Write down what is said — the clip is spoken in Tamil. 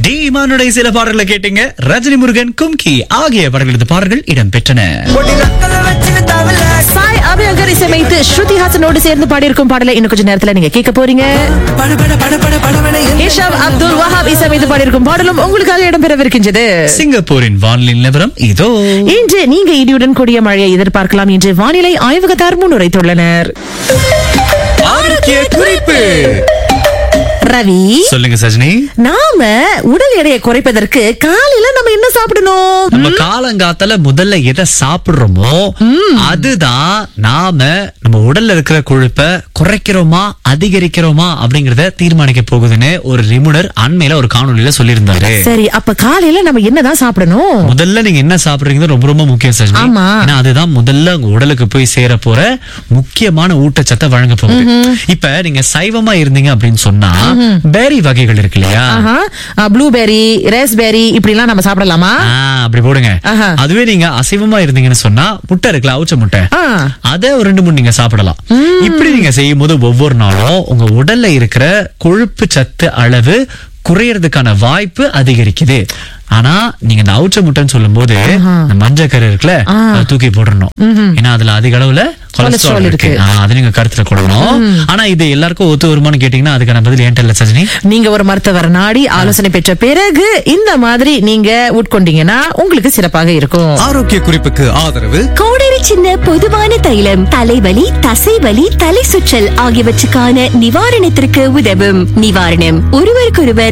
ஈமானுடைய சில பாடல்களை கேட்டீங்க ரஜினி முருகன் கும்கி ஆகிய படங்களது பாடல்கள் இடம்பெற்றன சாய் அபியங்கர் இசையமைத்து ஸ்ருதி ஹாசனோடு சேர்ந்து பாடியிருக்கும் பாடலை இன்னும் கொஞ்ச நேரத்துல நீங்க கேட்க போறீங்க ஹிஷாம் அப்துல் வஹாப் இசையமைத்து பாடியிருக்கும் பாடலும் உங்களுக்காக இடம்பெறவிருக்கின்றது சிங்கப்பூரின் வானிலை நிலவரம் இதோ இன்று நீங்க இடியுடன் கூடிய மழையை எதிர்பார்க்கலாம் என்று வானிலை ஆய்வகத்தார் முன்னுரைத்துள்ளனர் ஆரோக்கிய குறிப்பு ரவி சொல்லுங்க சஜினி நாம உடல் எடையை குறைப்பதற்கு காலையில நம்ம என்ன சாப்பிடணும் நம்ம காலங்காத்தால முதல்ல எதை சாப்பிடுறோமோ அதுதான் நாம நம்ம உடல்ல இருக்கிற கொழுப்பை குறைக்கிறோமா அதிகரிக்கிறோமா அப்படிங்கறத தீர்மானிக்க போகுதுன்னு ஒரு நிபுணர் அண்மையில ஒரு காணொளியில சொல்லியிருந்தாரு சரி அப்ப காலையில நம்ம என்னதான் சாப்பிடணும் முதல்ல நீங்க என்ன சாப்பிடுறீங்க ரொம்ப ரொம்ப முக்கியம் சஜினி ஆமா. ஏன்னா அதுதான் முதல்ல உங்க உடலுக்கு போய் சேர போற முக்கியமான ஊட்டச்சத்தை வழங்க போகுது இப்ப நீங்க சைவமா இருந்தீங்க அப்படின்னு சொன்னா பேரி வகைகள் இருக்கு இல்லையா ப்ளூபெர்ரி ரேஸ்பெர்ரி இப்படி எல்லாம் நம்ம சாப்பிடலாமா ஆ, அப்படி போடுங்க ஆஹா. அதுவே நீங்க அசைவமா இருந்தீங்கன்னு சொன்னா முட்டை இருக்குல்ல அவுச்ச முட்டை ஆ. அத ஒரு ரெண்டு மூணு நீங்க சாப்பிடலாம் இப்படி நீங்க செய்யும் போது ஒவ்வொரு நாளும் உங்க உடல்ல இருக்கிற கொழுப்பு சத்து அளவு குறையறதுக்கான வாய்ப்பு அதிகரிக்குது ஆனா நீங்க இந்த அவுச்ச முட்டைன்னு சொல்லும் போது இந்த மஞ்சள் கரு இருக்குல்ல அதை தூக்கி போடணும் ஏன்னா அதுல அதிக அளவுல Cholesterol கொலஸ்ட்ரால் இருக்கு இருக்கு. ஆ, அதை நீங்க கருத்துல கொள்ளணும் ஆனா இது எல்லாருக்கும் ஒத்து வருமானு கேட்டீங்கன்னா அதுக்கான பதில் ஏன்ட்ட இல்ல சஜினி நீங்க ஒரு மருத்துவர் நாடி ஆலோசனை பெற்ற பிறகு இந்த மாதிரி நீங்க உட்கொண்டீங்கன்னா உங்களுக்கு சிறப்பாக இருக்கும் ஆரோக்கிய குறிப்புக்கு ஆதரவு கோடரி சின்ன பொதுவான தைலம் தலைவலி தசைவலி தலை சுற்றல் ஆகியவற்றுக்கான நிவாரணத்திற்கு உதவும் நிவாரணம் ஒருவருக்கொருவர்